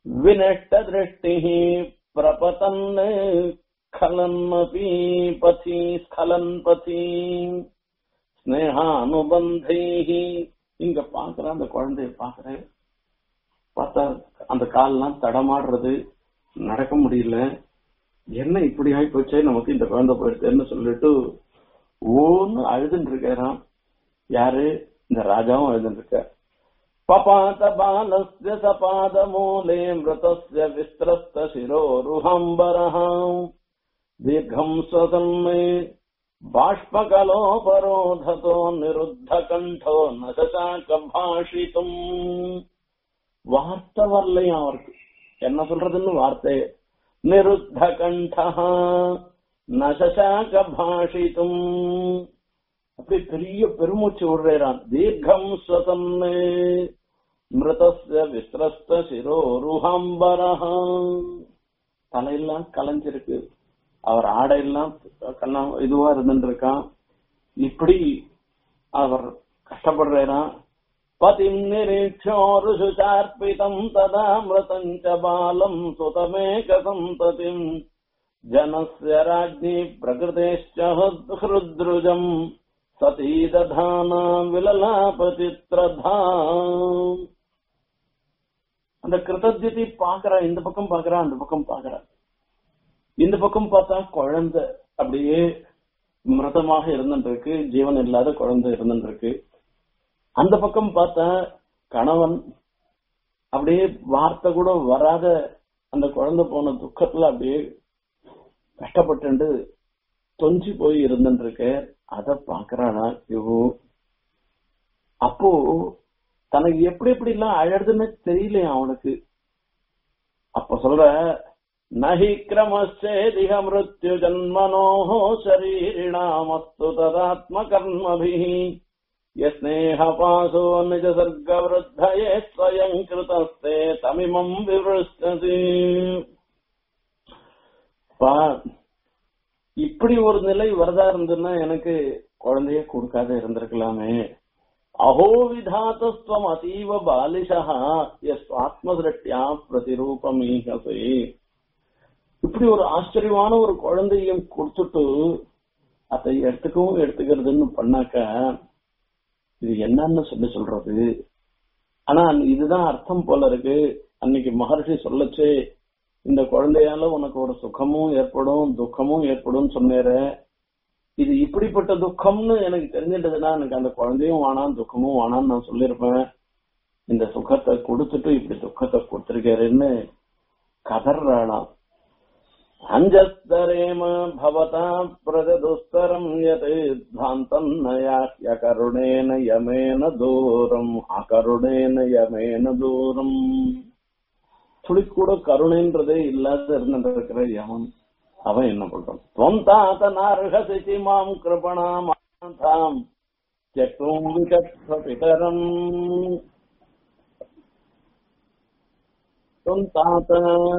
विनष्ट दृष्टि प्रपतन स्खलन्मपि पथि स्खलन् पथि ஸ்னேகானுபந்தை இங்க பாக்குற அந்த குழந்தைய பாக்குறேன் பார்த்தா அந்த கால்லாம் தடமாடுறது நடக்க முடியல என்ன இப்படி ஆகி போச்சே நமக்கு இந்த குழந்தை போயிடுச்சுன்னு சொல்லிட்டு ஓன்னு அழுதுன்னு இருக்காராம் யாரு இந்த ராஜாவும் அழுதுன்னு இருக்க பபாத பாலஸ்ய சபாத மூலே மிருதஸ்ய விஸ்திரஸ்த சிரோருஹம்பரஹாம் தீர்க்கம் ஸ்வதன்மே பாஷ்பகலோபரோததோ நிருத்த கண்டோ நசாக்க பாஷித்தும் வார்த்தை வரலையும் அவருக்கு என்ன சொல்றதுன்னு வார்த்தை நிருத்த கண்டா நசாக்க பாஷித்தும் அப்படி பெரிய பெருமூச்சு விடுறான் தீர்க்கம் ஸ்வதன்னு மிருதஸ்ய விஸ்ரஸ்த சிரோருஹாம்பரஹா தலையெல்லாம் கலைஞ்சிருக்கு அவர் ஆடையெல்லாம் கண்ணா இதுவா இருந்துட்டு இருக்கான் இப்படி அவர் கஷ்டப்படுறாராம் பதிம் நிரீட்சோருஷார்ப்பிதம் ததாமிருதஞ்ச பாலம் சுதமேக சந்ததிம் ஜனஸ்ய ராஜ்ஞி பிரகிருதேஷ்ட ஹிருத்ருஜம் சதீ ததானா விலலாபதித்ரதா அந்த கிருதஜதி பாக்குறா இந்த பக்கம் பாக்குறா அந்த பக்கம் பாக்குறா இந்த பக்கம் பார்த்தா குழந்தை அப்படியே மிருதமாக இருந்துருக்கு ஜீவன் இல்லாத குழந்தை இருந்துருக்கு அந்த பக்கம் பார்த்தா கணவன் அப்படியே வார்த்தை கூட வராத அந்த குழந்தை போன துக்கத்துல அப்படியே கஷ்டப்பட்டு தொஞ்சி போய் இருந்துருக்கு அத பாக்குறானா இவோ அப்போ தனக்கு எப்படி எப்படி எல்லாம் அழகுன்னு தெரியலையா அவனுக்கு அப்ப சொல்ற நஹி கிரமச்சேதிக மிருத்யு ஜன்மனோஹோ சரீரிணாமஸ்து ததாத்ம கர்மபிः யஸ்னேஹபாசோ நிஜ சர்க்க விருத்தயே ஸ்வயம் கிருதஸ்தே தமிமம் விவருஷ்டசி இப்படி ஒரு நிலை வரதா இருந்ததுன்னா எனக்கு குழந்தைய கொடுக்காத இருந்திருக்கலாமே அஹோ விதாத்தஸ்துவம் அதீவ பாலிஷா எஸ் ஆத்மதிருஷ்டியா பிரதிரூபமீகசே இப்படி ஒரு ஆச்சரியமான ஒரு குழந்தையும் கொடுத்துட்டு அதை எடுத்துக்கவும் எடுத்துக்கிறதுன்னு பண்ணாக்க இது என்னன்னு சொல்லி சொல்றது ஆனா இதுதான் அர்த்தம் போல இருக்கு அன்னைக்கு மகர்ஷி சொல்லச்சு இந்த குழந்தையால உனக்கு ஒரு சுகமும் ஏற்படும் துக்கமும் ஏற்படும் சொன்னேற இது இப்படிப்பட்ட துக்கம்னு எனக்கு தெரிஞ்சிட்டதுன்னா எனக்கு அந்த குழந்தையும் வேணாம் துக்கமும் வேணாம்னு நான் சொல்லியிருப்பேன் இந்த சுகத்தை கொடுத்துட்டு இப்படி துக்கத்தை கொடுத்திருக்காருன்னு கதறாளாம் அஞ்சஸ்தரேம பவதா பிரஜதுஸ்தரம் யத் தாந்தம் நயாஹ்ய கருணேன யமேன தூரம் அகருணேன யமேன தூரம் துளி கூட கருணைன்றதே இல்லாத இருந்திருக்கிற யமன் அவன் என்ன பண்றான் துவம் தாத்த நார்ஹசி மாம் கிருபணாம் தாம் தியக்தும் விகத்வ பிதரம் துவம் தாத்த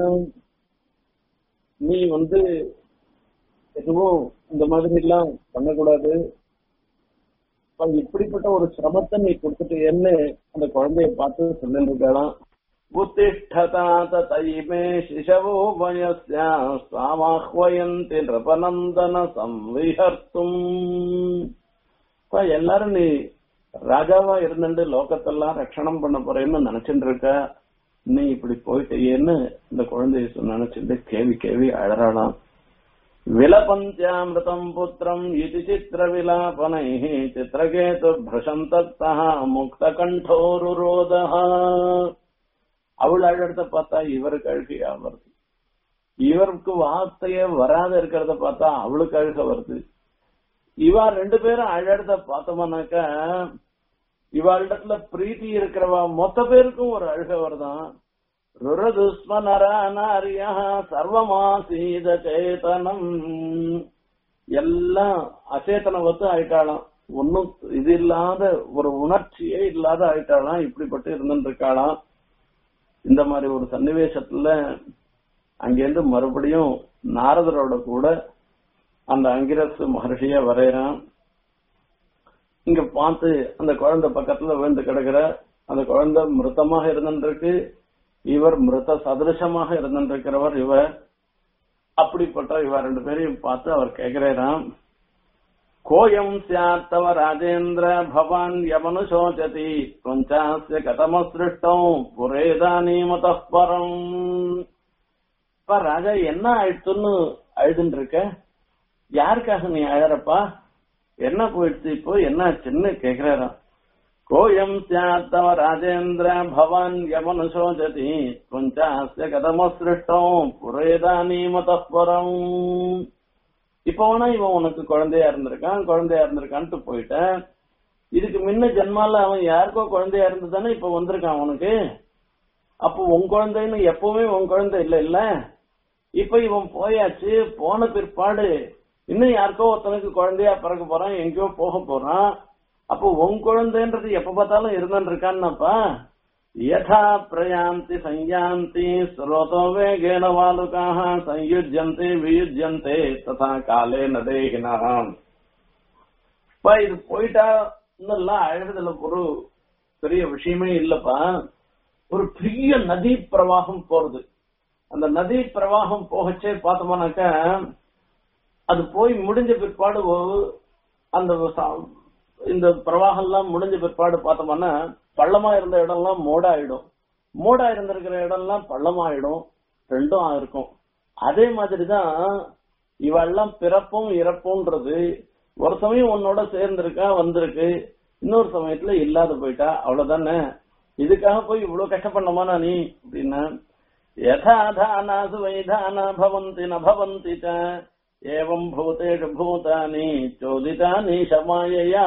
நீ வந்து எதுவும் இந்த மாதிரி எல்லாம் பண்ணக்கூடாது இப்படிப்பட்ட ஒரு சிரமத்தை நீ கொடுத்துட்டு என்ன அந்த குழந்தைய பார்த்து சொல்லிட்டு இருக்கலாம் उत्तिष्ठतात तैमे शिशवो वयस्या स्वामाह्वयन्ति नृपनन्दन संविहर्த்தும் இப்ப எல்லாரும் நீ ராஜாவா இருந்துட்டு லோகத்தெல்லாம் ரட்சணம் பண்ண போறேன்னு நினைச்சுட்டு இருக்க நீ இப்படி போயிட்டேன்னு இந்த குழந்தைய நினைச்சிட்டு கேவி கேவி அழறாளாம் விலபந்தியாமிருதம் புத்திரம் இது சித்திர விலாபனை சித்திரகேது பிரசந்தத்தா முக்த கண்டோருரோதா அவள் அழறத பார்த்தா இவருக்கு அழுகையா வருது இவருக்கு வார்த்தையே வராத இருக்கிறத பார்த்தா அவளுக்கு அழுக வருது இவா ரெண்டு பேரும் அழறத பார்த்தோம்னாக்கா இவாளிடத்துல பிரீத்தி இருக்கிறவா மொத்த பேருக்கும் ஒரு அழுக வருதான் ருரதுஸ்மனரானாரியா சர்வமாசீத சேதனம் எல்லாம் அச்சேதனவத்து ஆயிட்டாளாம் ஒன்னும் இது இல்லாத ஒரு உணர்ச்சியே இல்லாத ஆயிட்டாளாம் இப்படிப்பட்டு இருந்துட்டு இருக்காளாம் இந்த மாதிரி ஒரு சன்னிவேசத்துல அங்கிருந்து மறுபடியும் நாரதரோட கூட அந்த அங்கிரஸ் மகர்ஷிய வரையறான் இங்க பார்த்து அந்த குழந்தை பக்கத்துல விழுந்து கிடக்குற அந்த குழந்தை மிருத்தமாக இருந்துருக்கு இவர் மிருத சதிருஷமாக இருந்திருக்கிறவர் இவர் அப்படிப்பட்ட இவர் ரெண்டு பேரையும் பார்த்து அவர் கேட்கிறாராம் கோயம் சியாத்தவ ராஜேந்திர பவான் யமனுசோச்சதி பஞ்சாஸ்ய கதமசிருஷ்டம் புரேதானீமத பரம் இப்ப ராஜா என்ன ஆயிடுச்சுன்னு அழுதுன்னு இருக்க யாருக்காக நீ அழறப்பா என்ன போயிடுச்சு இப்போ என்ன ஆச்சுன்னு கேக்குறாராம் கோயம் சியாத்தவ ராஜேந்திர பவான் யமனுசோச்சதி பஞ்சாஸ்ய கதமசிருஷ்டம் புரேதானீமத பரம் இப்ப வேணா இவன் உனக்கு குழந்தையா இருந்திருக்கான் குழந்தையா இருந்திருக்கான்ட்டு போயிட்டேன் இதுக்கு முன்ன ஜென்மால அவன் யாருக்கோ குழந்தையா இருந்ததானே இப்ப வந்திருக்கான் அவனுக்கு அப்போ உன் குழந்தைன்னு எப்பவுமே உன் குழந்தை இல்ல இல்ல இப்ப இவன் போயாச்சு போன பிற்பாடு இன்னும் யாருக்கோ ஒருத்தனுக்கு குழந்தையா பிறக்க போறான் எங்கேயோ போக போறான் அப்போ உன் குழந்தைன்றது எப்ப பார்த்தாலும் இருந்துன்னு இருக்கான்னாப்பா யதா பிரயாந்தி சஞ்யாந்தி ஸ்ரோதோ வேகேன வாலுகாக சயுஜ்யந்தே வியுஜ்யந்தே ததா காலே நதேகினாம் இப்ப இது போயிட்டா இன்னெல்லாம் அழுதுல ஒரு பெரிய விஷயமே இல்லப்பா ஒரு பெரிய நதி பிரவாகம் போறது அந்த நதி பிரவாகம் போகச்சே பார்த்தோம்னாக்கா அது போய் முடிஞ்ச பிற்பாடு ஒரு- அந்த ச- இந்த பிரவாகம் எல்லாம் முடிஞ்ச பிற்பாடு பார்த்தோம்னா பள்ளமா இருந்த இடம்லாம் மூடாயிடும் மூடா இருந்திருக்கிற இடம்லாம் பள்ளமாயிடும் ரெண்டும் இருக்கும் அதே மாதிரிதான் இவெல்லாம் பிறப்பும் இறப்பும்ன்றது ஒரு சமயம் உன்னோட சேர்ந்திருக்கா வந்திருக்கு இன்னொரு சமயத்துல இல்லாத போயிட்டா அவ்வளவுதானே இதுக்காக போய் இவ்வளவு கஷ்டப்படணுமானா நீ அப்படின்னா யதாதானாசு வைதானா பவந்தி ந பவந்தி ச ஏவம் பூதேஷு பூதானி சோதிதானி சமாயையா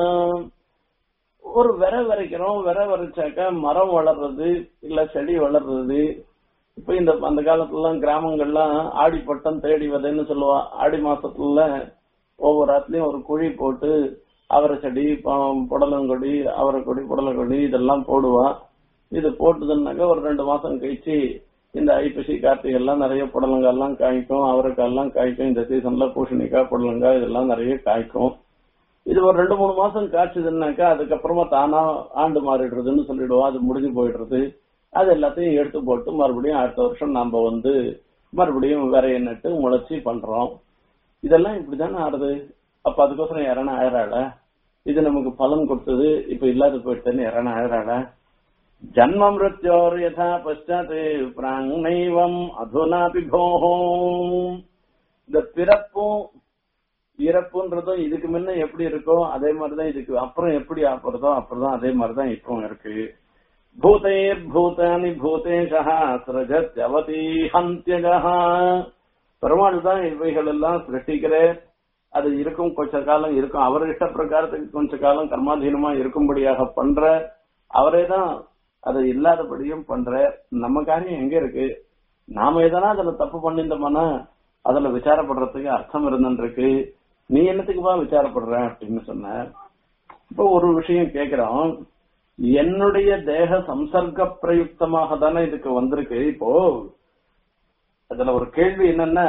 ஒரு விரை வரைக்கிறோம் விரை வரைச்சாக்கா மரம் வளர்றது இல்ல செடி வளர்றது இப்ப இந்த அந்த காலத்துலலாம் கிராமங்கள்லாம் ஆடி பட்டம் தேடி விதைன்னு சொல்லுவா ஆடி மாசத்துல ஒவ்வொரு இடத்துலயும் ஒரு குழி போட்டு அவரை செடி ப- புடலங்கொடி அவரை கொடி புடலங்கொடி இதெல்லாம் போடுவா இது போட்டுதுன்னாக்கா ஒரு ரெண்டு மாசம் கழிச்சு இந்த ஐப்பசி கார்த்திகை எல்லாம் நிறைய புடலங்காய் எல்லாம் காய்க்கும் அவரைக்காய் எல்லாம் காய்க்கும் இந்த சீசன்ல பூசணிக்காய் புடலங்காய் இதெல்லாம் நிறைய காய்க்கும் இது ஒரு ரெண்டு மூணு மாசம் காய்ச்சதுன்னாக்கா அதுக்கப்புறமா தானா ஆண்டு மாறிடுறதுன்னு சொல்லிடுவோம் அது முடிஞ்சு போயிடுறது அது எல்லாத்தையும் எடுத்து போட்டு மறுபடியும் அடுத்த வருஷம் நாம வந்து மறுபடியும் விரைய நட்டு முளைச்சி பண்றோம் இதெல்லாம் இப்படிதானே ஆறுது அப்ப அதுக்கோசரம் யாரான ஆயிராள இது நமக்கு பலன் கொடுத்தது இப்ப இல்லாத போயிடுதுன்னு யாரான ஆயிராள ஜன்ம மிருத்யோர் யதா பశ్చాத் பிராங் நைவம் அதுனாபி போஹோ இந்த பிறப்பும் இறப்புன்றதும் இதுக்கு முன்ன எப்படி இருக்கோ அதே மாதிரிதான் இதுக்கு அப்புறம் எப்படி ஆப்புறதோ அப்படிதான் அதே மாதிரிதான் இப்பவும் இருக்கு பூதைர் பூதானி பூதேஷா சிரஜத்யவதி ஹந்தியகா பெருமாள் தான் இவைகள் எல்லாம் சிருஷ்டிக்கிறேன் அது இருக்கும் கொஞ்ச காலம் இருக்கும் அவர் இஷ்ட பிரகாரத்துக்கு கொஞ்ச காலம் கர்மாதீனமா இருக்கும்படியாக பண்ற அவரே தான் அது இல்லாதபடியும் பண்ற நம்ம காரியம் எங்க இருக்கு நாம எதனா அதுல தப்பு பண்ணியிருந்தோம்னா அதுல விசாரப்படுறதுக்கு அர்த்தம் இருந்துருக்கு நீ என்னத்துக்குப்பா விசாரப்படுற அப்படின்னு சொன்ன இப்போ ஒரு விஷயம் கேக்குறோம் என்னுடைய தேக சம்சர்க்க பிரயுக்தமாக தானே இதுக்கு வந்திருக்கு இப்போ அதுல ஒரு கேள்வி என்னன்னா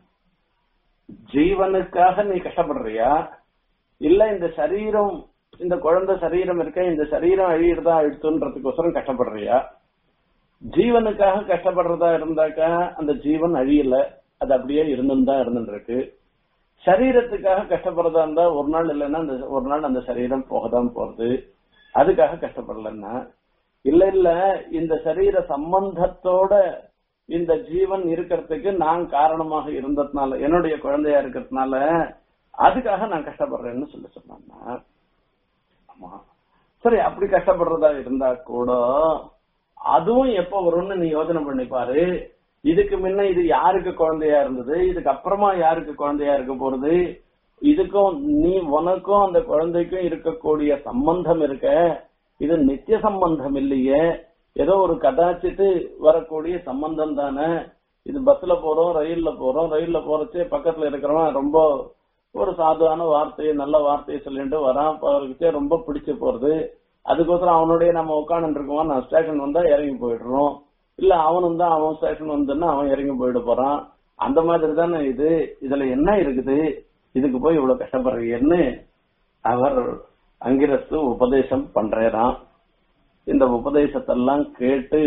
ஜீவனுக்காக நீ கஷ்டப்படுறியா இல்ல இந்த சரீரம் இந்த குழந்தை சரீரம் இருக்க இந்த சரீரம் அழியிறதா அழுத்துன்றதுக்கோசரம் கஷ்டப்படுறியா ஜீவனுக்காக கஷ்டப்படுறதா இருந்தாக்கா அந்த ஜீவன் அழியல அது அப்படியே இருந்துன்னு தான் இருந்துட்டு இருக்கு சரீரத்துக்காக கஷ்டப்படுறதா இருந்தா ஒரு நாள் இல்லைன்னா அந்த ஒரு நாள் அந்த சரீரம் போகதான் போறது அதுக்காக கஷ்டப்படலன்னா இல்ல இல்ல இந்த சரீர சம்பந்தத்தோட இந்த ஜீவன் இருக்கிறதுக்கு நான் காரணமாக இருந்ததுனால என்னுடைய குழந்தையா இருக்கிறதுனால அதுக்காக நான் கஷ்டப்படுறேன்னு சொல்லி சொன்னான்னா ஆமா சரி அப்படி கஷ்டப்படுறதா இருந்தா கூட அதுவும் எப்ப வரும்னு நீ யோசனை பண்ணி பாரு இதுக்கு முன்ன இது யாருக்கு குழந்தையா இருந்தது இதுக்கு அப்புறமா யாருக்கு குழந்தையா இருக்க போறது இதுக்கும் நீ உனக்கும் அந்த குழந்தைக்கும் இருக்கக்கூடிய சம்பந்தம் இருக்க இது நித்திய சம்பந்தம் இல்லையே ஏதோ ஒரு கதாச்சித்து வரக்கூடிய சம்பந்தம் தானே இது பஸ்ல போறோம் ரயில்ல போறோம் ரயில்ல போறச்சே பக்கத்துல இருக்கிறவன் ரொம்ப ஒரு சாதுவான வார்த்தையை நல்ல வார்த்தையை சொல்லிட்டு வரான் அவருக்கே ரொம்ப பிடிச்சு போறது அதுக்கோசரம் அவனுடைய நம்ம உட்காந்து இருக்கோம் நான் ஸ்டேஷன் வந்தா இறங்கி போயிடுறோம் இல்ல அவனும் தான் அவன் ஸ்டேஷன் வந்தோன்னா அவன் இறங்கி போயிட போறான் அந்த மாதிரி தானே இது இதுல என்ன இருக்குது இதுக்கு போய் இவ்வளவு கஷ்டப்படுறீங்கன்னு அவர் அங்கிரஸ்து உபதேசம் பண்றாராம் இந்த உபதேசத்தெல்லாம் கேட்டு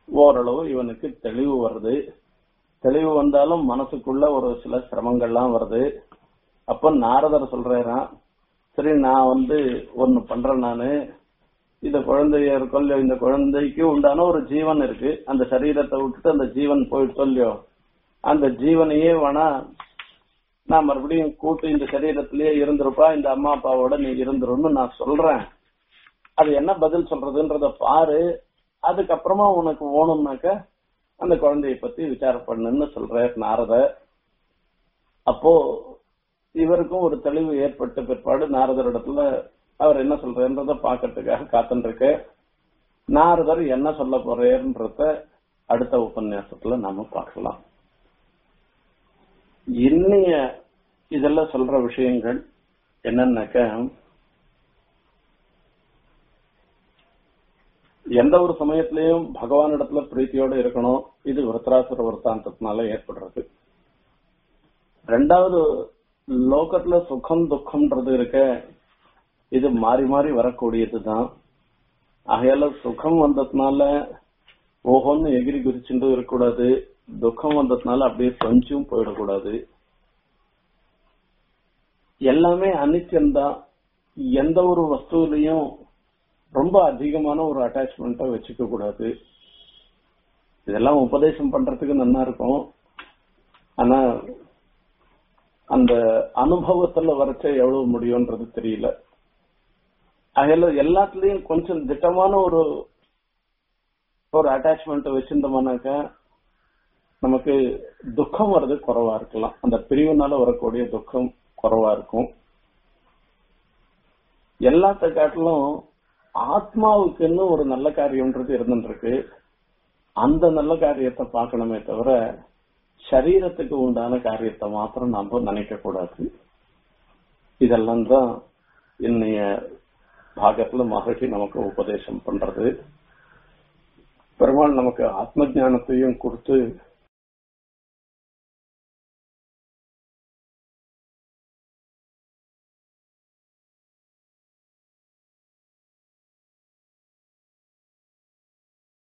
ஓரளவு இவனுக்கு தெளிவு வருது தெளிவு வந்தாலும் மனசுக்குள்ள ஒரு சில சிரமங்கள்லாம் வருது அப்ப நாரதர் சொல்றாராம் சரி நான் வந்து ஒன்னு பண்றேன் நானு இந்த குழந்தைய இருக்கோ இந்த குழந்தைக்கு உண்டான ஒரு ஜீவன் இருக்கு அந்த சரீரத்தை விட்டுட்டு அந்த ஜீவன் போயிட்டு இல்லையோ அந்த ஜீவனையே வேணா நான் மறுபடியும் கூட்டு இந்த சரீரத்திலேயே இருந்திருப்பா இந்த அம்மா அப்பாவோட நீ இருந்துருன்னு நான் சொல்றேன் அது என்ன பதில் சொல்றதுன்றத பாரு அதுக்கப்புறமா உனக்கு ஓணும்னாக்க அந்த குழந்தைய பத்தி விசாரம் பண்ணுன்னு சொல்றார் நாரத அப்போ இவருக்கும் ஒரு தெளிவு ஏற்பட்ட பிற்பாடு நாரதர் இடத்துல அவர் என்ன சொல்றன்றத பாக்கிறதுக்காக காத்துருக்க நாரதர் என்ன சொல்ல போறேன்றத அடுத்த உபன்யாசத்துல நாம பார்க்கலாம் இன்னைய இதெல்லாம் சொல்ற விஷயங்கள் என்னன்னாக்க எந்த ஒரு சமயத்திலையும் பகவானிடத்துல பிரீத்தியோட இருக்கணும் இது விருத்தராசுர விருத்தாந்தத்தினால ஏற்படுறது ரெண்டாவது லோகத்துல சுகம் துக்கம்ன்றது இருக்க இது மாறி மாறி வரக்கூடியதுதான் ஆகையால சுகம் வந்ததுனால ஓஹோன்னு எகிரி குதிச்சுட்டு இருக்கக்கூடாது துக்கம் வந்ததுனால அப்படியே கொஞ்சம் போயிடக்கூடாது எல்லாமே அனித்தியம்தான் எந்த ஒரு வஸ்துவிலையும் ரொம்ப அதிகமான ஒரு அட்டாச்மெண்ட்டை வச்சுக்க கூடாது இதெல்லாம் உபதேசம் பண்றதுக்கு நல்லா இருக்கும் ஆனா அந்த அனுபவத்துல வரைச்ச எவ்வளவு முடியும்ன்றது தெரியல அதில் எல்லாத்துலயும் கொஞ்சம் திட்டமான ஒரு ஒரு அட்டாச்மெண்ட் வச்சிருந்தோம்னாக்கா நமக்கு துக்கம் வர்றது குறைவா இருக்கலாம் அந்த பிரிவுனால வரக்கூடிய துக்கம் குறைவா இருக்கும் எல்லாத்த காட்டிலும் ஆத்மாவுக்குன்னு ஒரு நல்ல காரியம்ன்றது இருந்துருக்கு அந்த நல்ல காரியத்தை பார்க்கணுமே தவிர சரீரத்துக்கு உண்டான காரியத்தை மாத்திரம் நாம நினைக்க கூடாது இதெல்லாம் தான் இன்னைய பாகத்துல மகர்ஷி நமக்கு உபதேசம் பண்றது பெருமாள் நமக்கு ஆத்ம ஞானத்தையும் கொடுத்து